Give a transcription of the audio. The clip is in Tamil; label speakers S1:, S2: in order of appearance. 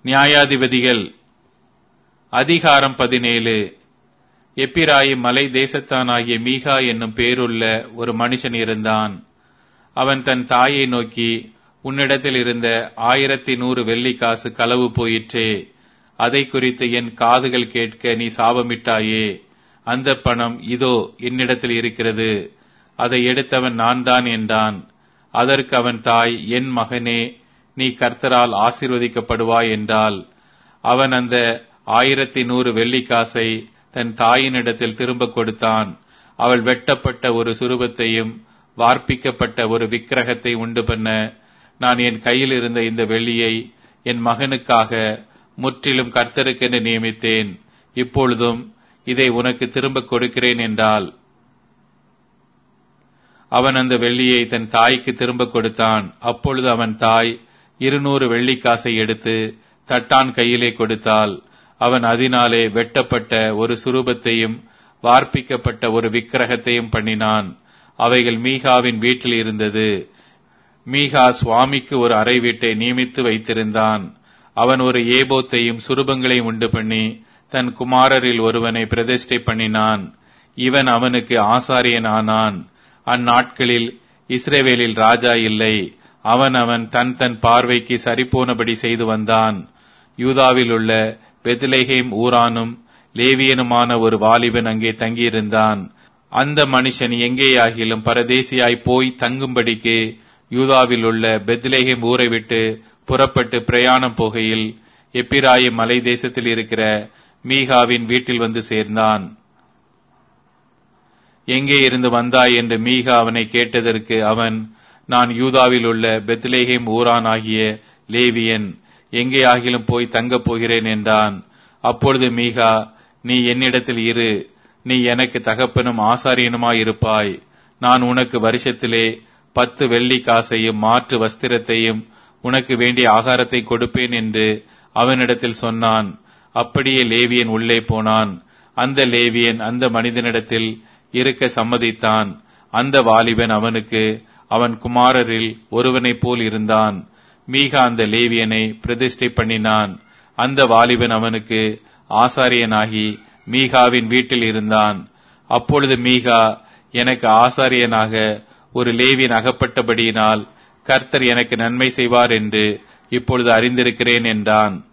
S1: நியாயாதிபதிகள் அதிகாரம் பதினேழு எப்பிராயிம் மலை தேசத்தானாகிய மீகா என்னும் பேருள்ள ஒரு மனுஷன் இருந்தான் அவன் தன் தாயை நோக்கி உன்னிடத்தில் இருந்த ஆயிரத்தி நூறு வெள்ளி காசு களவு போயிற்றே அதை குறித்து என் காதுகள் கேட்க நீ சாபமிட்டாயே அந்த பணம் இதோ என்னிடத்தில் இருக்கிறது அதை எடுத்தவன் நான் தான் என்றான் அதற்கு அவன் தாய் என் மகனே நீ கர்த்தரால் ஆசீர்வதிக்கப்படுவாய் என்றால் அவன் அந்த ஆயிரத்தி நூறு வெள்ளி காசை தன் தாயினிடத்தில் திரும்ப கொடுத்தான் அவள் வெட்டப்பட்ட ஒரு சுரூபத்தையும் வார்ப்பிக்கப்பட்ட ஒரு விக்கிரகத்தை உண்டு பண்ண நான் என் கையில் இருந்த இந்த வெள்ளியை என் மகனுக்காக முற்றிலும் கர்த்தருக்கென்று நியமித்தேன் இப்பொழுதும் இதை உனக்கு திரும்ப கொடுக்கிறேன் என்றால் அவன் அந்த வெள்ளியை தன் தாய்க்கு திரும்ப கொடுத்தான் அப்பொழுது அவன் தாய் இருநூறு வெள்ளிக்காசை எடுத்து தட்டான் கையிலே கொடுத்தாள் அவன் அதனாலே வெட்டப்பட்ட ஒரு சுரூபத்தையும் வார்ப்பிக்கப்பட்ட ஒரு விக்கிரகத்தையும் பண்ணினான் அவைகள் மீகாவின் வீட்டில் இருந்தது மீகா சுவாமிக்கு ஒரு அறை வீட்டை நியமித்து வைத்திருந்தான் அவன் ஒரு ஏபோத்தையும் சுரூபங்களையும் உண்டு பண்ணி தன் குமாரரில் ஒருவனை பிரதிஷ்டை பண்ணினான் இவன் அவனுக்கு ஆசாரியன் ஆனான் அந்நாட்களில் இஸ்ரேவேலில் ராஜா இல்லை அவன் அவன் தன் தன் பார்வைக்கு சரிபோனபடி செய்து வந்தான் யூதாவில் உள்ள பெத்லேஹேம் ஊரானும் லேவியனுமான ஒரு வாலிபன் அங்கே தங்கியிருந்தான் அந்த மனுஷன் எங்கேயாகிலும் பரதேசியாய் போய் தங்கும்படிக்கு யூதாவில் உள்ள பெத்லேஹேம் ஊரை விட்டு புறப்பட்டு பிரயாணம் போகையில் எப்பிராயிம் மலை தேசத்தில் இருக்கிற மீகாவின் வீட்டில் வந்து சேர்ந்தான் எங்கே இருந்து வந்தாய் என்று மீகா அவனை கேட்டதற்கு அவன் நான் யூதாவில் உள்ள பெத்லேஹேம் ஊரான் ஆகிய லேவியன் எங்கே ஆகிலும் போய் தங்கப் போகிறேன் என்றான் அப்பொழுது மீகா நீ என்னிடத்தில் இரு நீ எனக்கு தகப்பனும் ஆசாரியனுமாயிருப்பாய் நான் உனக்கு வருஷத்திலே பத்து வெள்ளி காசையும் மாற்று வஸ்திரத்தையும் உனக்கு வேண்டிய ஆகாரத்தை கொடுப்பேன் என்று அவனிடத்தில் சொன்னான் அப்படியே லேவியன் உள்ளே போனான் அந்த லேவியன் அந்த மனிதனிடத்தில் இருக்க சம்மதித்தான் அந்த வாலிபன் அவனுக்கு அவன் குமாரரில் ஒருவனைப் போல் இருந்தான் மீகா அந்த லேவியனை பிரதிஷ்டை பண்ணினான் அந்த வாலிபன் அவனுக்கு ஆசாரியனாகி மீகாவின் வீட்டில் இருந்தான் அப்பொழுது மீகா எனக்கு ஆசாரியனாக ஒரு லேவியன் அகப்பட்டபடியினால் கர்த்தர் எனக்கு நன்மை செய்வார் என்று இப்பொழுது அறிந்திருக்கிறேன் என்றான்